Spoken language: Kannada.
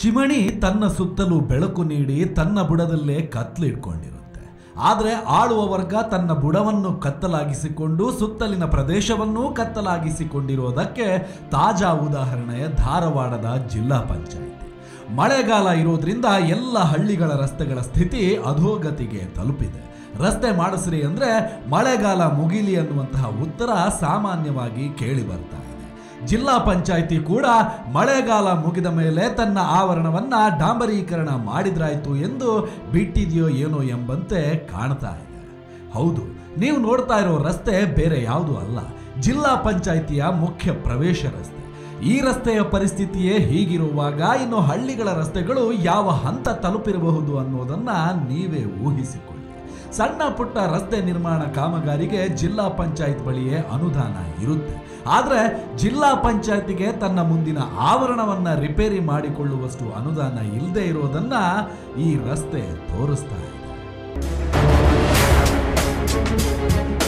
ಚಿಮಣಿ ತನ್ನ ಸುತ್ತಲೂ ಬೆಳಕು ನೀಡಿ ತನ್ನ ಬುಡದಲ್ಲೇ ಕತ್ಲಿಟ್ಕೊಂಡಿರುತ್ತೆ ಆದರೆ ಆಳುವ ವರ್ಗ ತನ್ನ ಬುಡವನ್ನು ಕತ್ತಲಾಗಿಸಿಕೊಂಡು ಸುತ್ತಲಿನ ಪ್ರದೇಶವನ್ನೂ ಕತ್ತಲಾಗಿಸಿಕೊಂಡಿರುವುದಕ್ಕೆ ತಾಜಾ ಉದಾಹರಣೆ ಧಾರವಾಡದ ಜಿಲ್ಲಾ ಪಂಚಾಯಿತಿ ಮಳೆಗಾಲ ಇರೋದ್ರಿಂದ ಎಲ್ಲ ಹಳ್ಳಿಗಳ ರಸ್ತೆಗಳ ಸ್ಥಿತಿ ಅಧೋಗತಿಗೆ ತಲುಪಿದೆ ರಸ್ತೆ ಮಾಡಿಸ್ರಿ ಅಂದ್ರೆ ಮಳೆಗಾಲ ಮುಗಿಲಿ ಅನ್ನುವಂತಹ ಉತ್ತರ ಸಾಮಾನ್ಯವಾಗಿ ಕೇಳಿ ಬರ್ತಾ ಇದೆ ಜಿಲ್ಲಾ ಪಂಚಾಯಿತಿ ಕೂಡ ಮಳೆಗಾಲ ಮುಗಿದ ಮೇಲೆ ತನ್ನ ಆವರಣವನ್ನ ಡಾಂಬರೀಕರಣ ಮಾಡಿದ್ರಾಯ್ತು ಎಂದು ಬಿಟ್ಟಿದೆಯೋ ಏನೋ ಎಂಬಂತೆ ಕಾಣ್ತಾ ಇದೆ ಹೌದು ನೀವು ನೋಡ್ತಾ ಇರೋ ರಸ್ತೆ ಬೇರೆ ಯಾವುದೂ ಅಲ್ಲ ಜಿಲ್ಲಾ ಪಂಚಾಯಿತಿಯ ಮುಖ್ಯ ಪ್ರವೇಶ ರಸ್ತೆ ಈ ರಸ್ತೆಯ ಪರಿಸ್ಥಿತಿಯೇ ಹೀಗಿರುವಾಗ ಇನ್ನು ಹಳ್ಳಿಗಳ ರಸ್ತೆಗಳು ಯಾವ ಹಂತ ತಲುಪಿರಬಹುದು ಅನ್ನೋದನ್ನ ನೀವೇ ಊಹಿಸಿಕೊಳ್ಳಿ ಸಣ್ಣ ಪುಟ್ಟ ರಸ್ತೆ ನಿರ್ಮಾಣ ಕಾಮಗಾರಿಗೆ ಜಿಲ್ಲಾ ಪಂಚಾಯತ್ ಬಳಿಯೇ ಅನುದಾನ ಇರುತ್ತೆ ಆದರೆ ಜಿಲ್ಲಾ ಪಂಚಾಯತಿಗೆ ತನ್ನ ಮುಂದಿನ ಆವರಣವನ್ನ ರಿಪೇರಿ ಮಾಡಿಕೊಳ್ಳುವಷ್ಟು ಅನುದಾನ ಇಲ್ಲದೆ ಇರೋದನ್ನ ಈ ರಸ್ತೆ ತೋರಿಸ್ತಾ ಇದೆ